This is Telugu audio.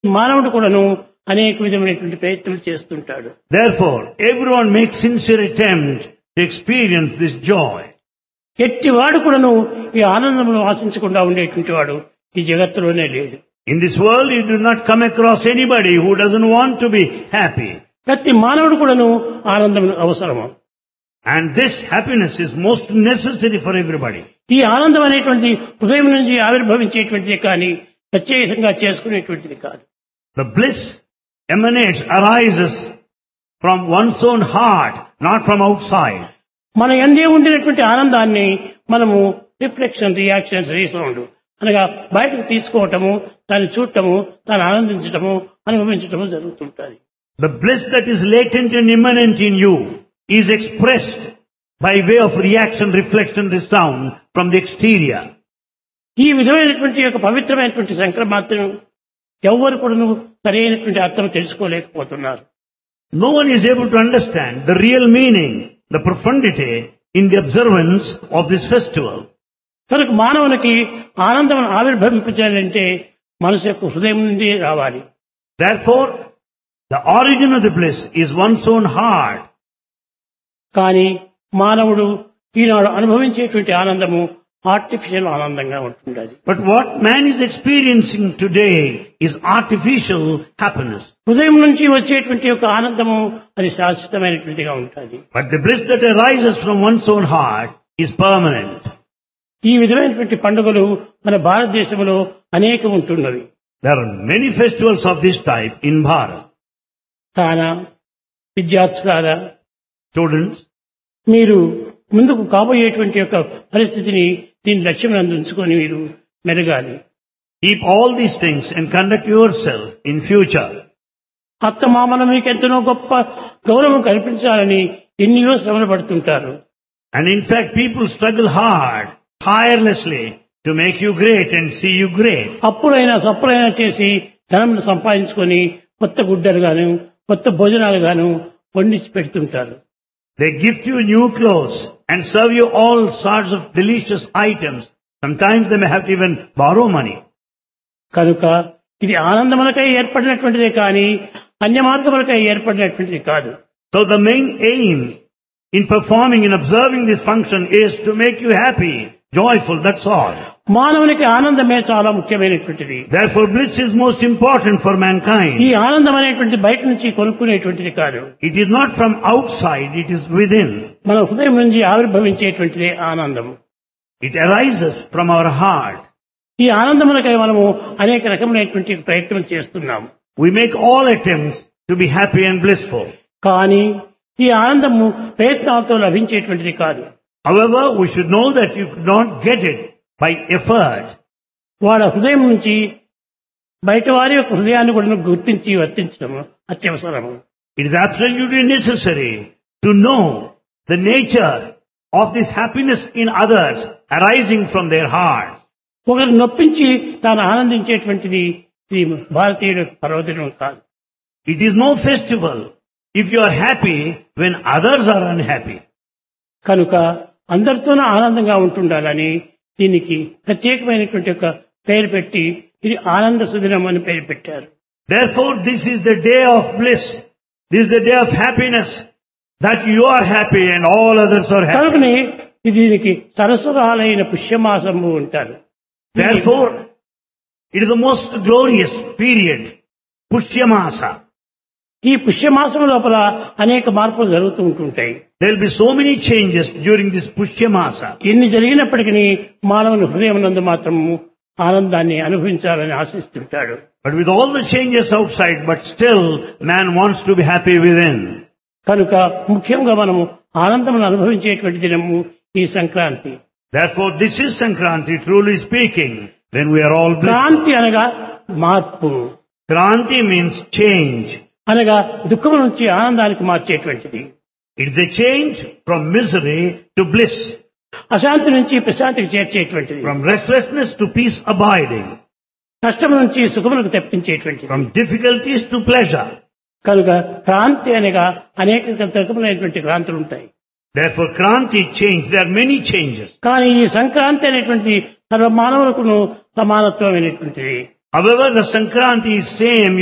మానవుడు కూడాను అనేక విధమైనటువంటి ప్రయత్నం చేస్తుంటాడు Therefore, everyone makes sincere attempt to experience this joy. ఎట్టి వాడు కూడాను ఈ ఆనందమును ఆశించకుండా ఉండేటువంటి వాడు ఈ జగత్తులోనే లేడు In this world, you do not come across anybody who doesn't want to be happy. ప్రతి మానవుడు కూడాను ఆనందం అవసరము And this happiness is most necessary for everybody. ఈ ఆనందం అనేటువంటి హృదయం నుంచి ఆవిర్భవించేటువంటిది కానీ ప్రత్యేకంగా చేసుకునేటువంటిది కాదు The bliss emanates, arises from one's own heart, not from outside. మన ఎందే ఉండినటువంటి ఆనందాన్ని మనము రిఫ్లెక్షన్ రియాక్షన్స్ రీసౌండ్ అనగా బయటకు తీసుకోవటము దాన్ని చూడటము దాన్ని ఆనందించటము అనుభవించటము జరుగుతుంటుంది The bliss that is latent and immanent in you is expressed by way of reaction, reflection, resound from the exterior. ఈ విధమైనటువంటి యొక్క పవిత్రమైనటువంటి సంక్రమాత్రం ఎవ్వరు కూడా సరైనటువంటి అర్థం తెలుసుకోలేకపోతున్నారు No one is able to understand the real meaning, the profundity in the observance of this festival. కనుక మానవునికి ఆనందం ఆవిర్భవించాలంటే మనసు యొక్క హృదయం నుండి రావాలి Therefore, the origin of the bliss is one's own heart. కానీ మానవుడు ఈనాడు అనుభవించేటువంటి ఆనందము ఆర్టిఫిషియల్ ఆనందంగా ఉంటుండదు But what man is experiencing today is artificial happiness. హృదయం నుంచి వచ్చేటువంటి యొక్క ఆనందము అది శాశ్వతమైనటువంటిగా ఉంటుంది But the bliss that arises from one's own heart is permanent. ఈ విధమైనటువంటి పండుగలు మన భారతదేశంలో అనేకం ఉంటున్నవి There are many festivals of this type in Bharat. కాన విద్యార్థులారా Students, మీరు ముందుకు కాబోయేటువంటి యొక్క పరిస్థితిని దీని లక్ష్యం అందించుకొని మీరు మెరగాలి keep all these things and conduct yourself in future. అత్త మామల మీకు ఎంతనో గొప్ప గౌరవం కల్పించాలని ఎన్నో శ్రమలు పడుతుంటారు And in fact, people struggle hard, tirelessly to make you great and see you great. అప్పుడైనా సప్పుడైనా చేసి ధనం సంపాదించుకొని కొత్త గుడ్డలు గాను కొత్త భోజనాలు గాను వండించి పెడుతుంటారు They gift you new clothes and serve you all sorts of delicious items. Sometimes they may have to even borrow money. కనుక ఇది ఆనందములకై ఏర్పడినటువంటిదే కానీ అన్య మార్గములకై ఏర్పడినటువంటిది కాదు So the main aim in performing and observing this function is to make you happy, joyful, that's all. మానవునికి ఆనందమే చాలా ముఖ్యమైనటువంటిది Therefore bliss is most important for ఈ mankind. ఆనందం అనేటువంటి బయట నుంచి కొనుక్కునేటువంటిది కాదు It is not from outside, it is within. మన హృదయం నుంచి ఆవిర్భవించేటువంటిదే ఆనందం It arises from our heart. ఈ ఆనందములకై మనము అనేక రకమైనటువంటి ప్రయత్నం చేస్తున్నాము We make all attempts to be happy and blissful. కానీ ఈ ఆనందము ప్రయత్నాలతో లభించేటువంటిది కాదు However, we should know that you could not get it by effort. వాళ్ళ హృదయం నుంచి బయట వారి యొక్క హృదయాన్ని కూడా గుర్తించి వర్తించడం అత్యవసరము It is absolutely necessary to know the nature of this happiness in others arising from their hearts. ఒకరు నొప్పించి తాను ఆనందించేటువంటిది ఇది భారతీయుల యొక్క పర్వదినం కాదు It is no festival if you are happy when others are unhappy. కనుక అందరితోనూ ఆనందంగా ఉంటుండాలని దీనికి ప్రత్యేకమైనటువంటి ఒక పేరు పెట్టి ఇది ఆనంద సుదినం అని పేరు పెట్టారు Therefore, this is the day of bliss. This is the day of happiness. That you are happy and all others are happy. కనుకనే ఇది దీనికి సరస్వరాలైన పుష్యమాసము ఉంటారు Therefore, it is the most glorious period, Pushyamasa. ఈ పుష్యమాసం లోపల అనేక మార్పులు జరుగుతూ ఉంటుంటాయి There will be so many changes during this Pushyamasa. ఎన్ని జరిగినప్పటికీ మానవుని హృదయం నందు మాత్రము ఆనందాన్ని అనుభవించాలని ఆశిస్తుంటాడు But with all the changes outside, but still man wants to be happy within. కనుక ముఖ్యంగా మనము ఆనందమును అనుభవించేటువంటి దినము ఈ Sankranti Therefore, this is Sankranti, truly speaking, when we are all blessed. Kranti అనగా మార్పు Kranti means change. అనగా దుఃఖం నుంచి ఆనందానికి మార్చేటువంటిది It is a change from misery to bliss, అశాంతి నుంచి ప్రశాంతికి చేర్చేటువంటిది from restlessness to peace abiding, కష్టం నుంచి సుఖములకు తెప్పించేటువంటిది from difficulties to pleasure. కనుక క్రాంతి అనగా అనేక రకములైనటువంటి క్రాంతులు ఉంటాయి Therefore, Kranti change. There are many changes. కానీ ఈ సంక్రాంతి అనేటువంటి సర్వ మానవులకును సమానత్వమైనటువంటిది However, the Sankranti is same